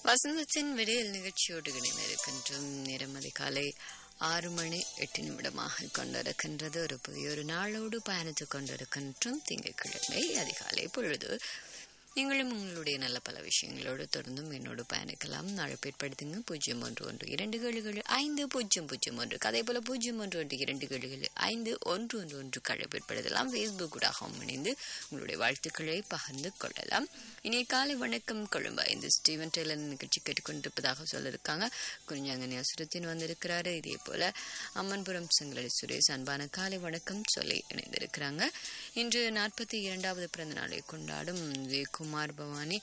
வசந்தத்தின் விடையல் நிகழ்ச்சியோடு இணைந்திருக்கின்றோம் நேரம் அதிகாலை ஆறு மணி எட்டு நிமிடமாக கொண்டிருக்கின்றது ஒரு புதிய ஒரு நாளோடு பயணித்துக் கொண்டிருக்கின்றோம் திங்கட்கிழமை அதிகாலை பொழுது நீங்களும் உங்களுடைய நல்ல பல விஷயங்களோடு தொடர்ந்தும் என்னோடு பயணிக்கலாம் அழைப்பேற்படுத்துங்க பூஜ்ஜியம் ஒன்று ஒன்று இரண்டு கேளுகள் ஐந்து பூஜ்ஜியம் பூஜ்ஜியம் ஒன்று அதே போல பூஜ்ஜியம் ஒன்று ஒன்று இரண்டு கேளுகள் ஐந்து ஒன்று ஒன்று ஒன்று அழைப்பேற்படுத்தலாம் ஃபேஸ்புக் கூடாகவும் இணைந்து உங்களுடைய வாழ்த்துக்களை பகிர்ந்து கொள்ளலாம் இனிய காலை வணக்கம் கொழும்பா இந்த ஸ்டீவன் டெய்லர் நிகழ்ச்சி கேட்டுக்கொண்டிருப்பதாக சொல்லியிருக்காங்க குறிஞ்சாங்கனி அசுரத்தின் வந்திருக்கிறாரு இதே போல அம்மன்புரம் செங்கலடி சுரேஷ் அன்பான காலை வணக்கம் சொல்லி இணைந்திருக்கிறாங்க இன்று நாற்பத்தி இரண்டாவது பிறந்த நாளை கொண்டாடும் குமார் பவானி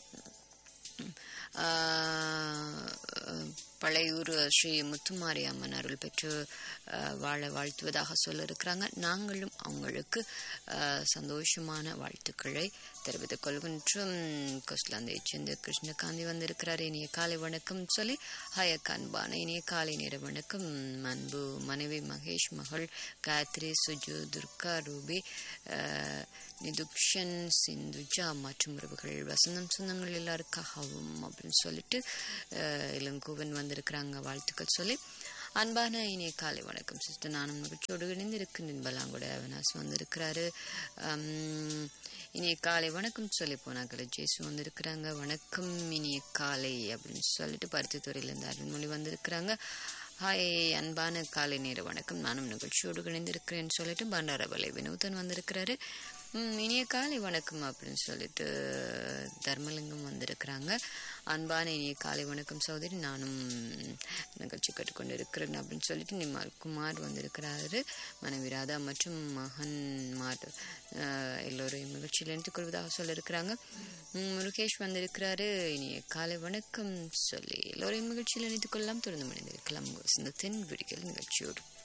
பழையூர் ஸ்ரீ முத்துமாரி அம்மன் அருள் பெற்று வாழ வாழ்த்துவதாக சொல்ல இருக்கிறாங்க நாங்களும் அவங்களுக்கு சந்தோஷமான வாழ்த்துக்களை தெரிவித்துக் கொள்கின்றோம் கொஸ்லாந்தை சேர்ந்த கிருஷ்ணகாந்தி வந்திருக்கிறார் இனிய காலை வணக்கம் சொல்லி ஹயக் அன்பான இனிய காலை நேர வணக்கம் அன்பு மனைவி மகேஷ் மகள் காயத்ரி சுஜு துர்கா ரூபி நிதுக்ஷன் சிந்துஜா மற்றும் உறவுகள் வசந்தம் சொந்தங்கள் எல்லாருக்காகவும் அப்படின்னு சொல்லிட்டு இளங்கோவன் வந்திருக்கிறாங்க வாழ்த்துக்கள் சொல்லி அன்பான இனிய காலை வணக்கம் சிஸ்டர் நானும் மகிழ்ச்சியோடு இணைந்திருக்கின்றேன் பலாங்கூட அவனாஸ் வந்திருக்கிறாரு இனிய காலை வணக்கம் சொல்லி போனாக்கள் ஜேசு வந்திருக்கிறாங்க வணக்கம் இனிய காலை அப்படின்னு சொல்லிட்டு பருத்தித்துறையிலேருந்து அருண்மொழி வந்திருக்கிறாங்க ஹாய் அன்பான காலை நேர வணக்கம் நானும் நிகழ்ச்சியோடு இணைந்திருக்கிறேன்னு சொல்லிட்டு பண்டாரவலை வினோதன் வந்திருக்கிறாரு இனிய காலை வணக்கம் அப்படின்னு சொல்லிட்டு தர்மலிங்கம் வந்திருக்கிறாங்க அன்பான இனிய காலை வணக்கம் சகோதரி நானும் நிகழ்ச்சி கேட்டுக்கொண்டு இருக்கிறேன் அப்படின்னு சொல்லிட்டு நிமால் குமார் வந்திருக்கிறாரு மனைவி ராதா மற்றும் மகன் மார் எல்லோரையும் நிகழ்ச்சியில் இணைத்துக் கொள்வதாக சொல்லியிருக்கிறாங்க முருகேஷ் வந்திருக்கிறாரு இனிய காலை வணக்கம் சொல்லி எல்லோரையும் நிகழ்ச்சியில் இணைத்துக் கொள்ளலாம் தொடர்ந்து மனிந்திருக்கலாம் சிந்தத்தின் விடிகள் நிகழ்ச்சியோடு